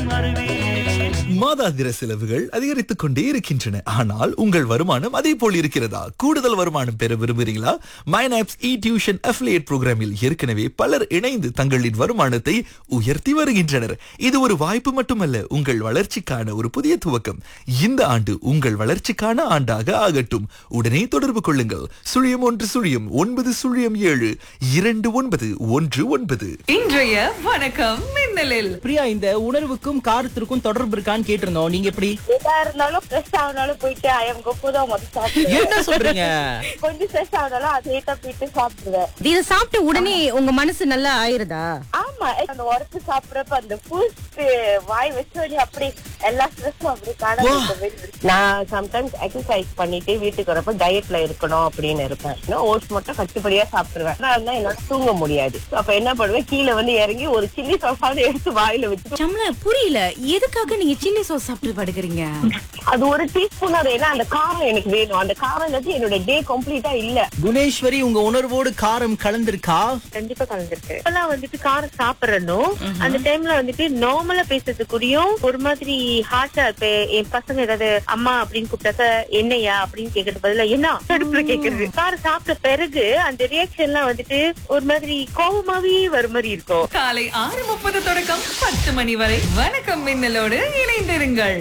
மாதாந்திர செலவுகள் அதிகரித்துக் கொண்டே இருக்கின்றன ஆனால் உங்கள் வருமானம் அதே போல் இருக்கிறதா கூடுதல் வருமானம் பெற விரும்புகிறீங்களா மைனாப்ஸ் இ டியூஷன் அஃபிலியேட் புரோகிராமில் ஏற்கனவே பலர் இணைந்து தங்களின் வருமானத்தை உயர்த்தி வருகின்றனர் இது ஒரு வாய்ப்பு மட்டுமல்ல உங்கள் வளர்ச்சிக்கான ஒரு புதிய துவக்கம் இந்த ஆண்டு உங்கள் வளர்ச்சிக்கான ஆண்டாக ஆகட்டும் உடனே தொடர்பு கொள்ளுங்கள் சுழியம் ஒன்று சுழியம் ஒன்பது சுழியம் ஏழு இரண்டு ஒன்பது ஒன்று ஒன்பது இன்றைய வணக்கம் மின்னலில் பிரியா இந்த உணர்வுக்கும் காரத்திற்கும் தொடர்பு இருக்கான்னு கேட்டிருந்தோம் நீங்க எப்படி எதா இருந்தாலும் ஸ்ட்ரெஸ் ஆனாலும் போயிட்டு ஐயம் கொப்பு தான் முதல் சாப்பிடுவேன் என்ன சொல்றீங்க கொஞ்சம் ஸ்ட்ரெஸ் ஆனாலும் அதே தான் போயிட்டு சாப்பிடுவேன் இத சாப்பிட்ட உடனே உங்க மனசு நல்லா ஆயிருதா ஆமா அந்த உரத்து சாப்பிடுறப்ப அந்த பூஸ்ட் வாய் வச்சோடனே அப்படி எல்லா ஸ்ட்ரெஸ்ஸும் அப்படி காண நான் சம்டைம்ஸ் எக்ஸசைஸ் பண்ணிட்டு வீட்டுக்கு வரப்ப டயட்ல இருக்கணும் அப்படின்னு இருப்பேன் ஓட்ஸ் மட்டும் கட்டுப்படியா சாப்பிடுவேன் ஆனா இருந்தா என்னால தூங்க முடியாது அப்ப என்ன பண்ணுவேன் கீழே வந்து இறங்கி ஒரு சில்லி சாப்பாடு எடுத்து வாயில வச்சு சம்ல புரியல எதுக்காக நீங்க சில்லி சாஸ் சாப்பிட்டு படுக்கிறீங்க அது ஒரு டீஸ்பூன் அது ஏன்னா அந்த காரம் எனக்கு வேணும் அந்த காரம் இல்லாட்டி என்னோட டே கம்ப்ளீட்டா இல்ல குணேஸ்வரி உங்க உணர்வோடு காரம் கலந்திருக்கா கண்டிப்பா கலந்துருக்கு இப்பெல்லாம் வந்துட்டு காரம் சாப்பிடணும் அந்த டைம்ல வந்துட்டு நார்மலா பேசுறதுக்குடியும் ஒரு மாதிரி ஹார்ட்டா இப்ப என் பசங்க ஏதாவது அம்மா அப்படின்னு கூப்பிட்டாக்க என்னையா அப்படின்னு கேக்குறது பதிலா என்ன அடுப்புல கேக்குறது காரம் சாப்பிட்ட பிறகு அந்த ரியாக்ஷன் எல்லாம் வந்துட்டு ஒரு மாதிரி கோபமாவே வர மாதிரி இருக்கும் காலை ஆறு முப்பது தொடக்கம் பத்து மணி வரை வணக்கம் மின்னலோடு இணைந்திருங்கள்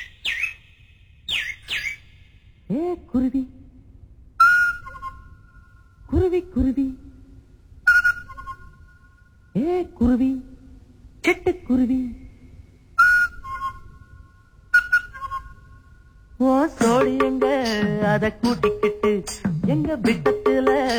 ஏ குருவி குருவி குருவி ஏ குருவி சிட்டுக்குருவி ஓ சோழி எங்க அத கூட்டிக்கிட்டு எங்க விட்ட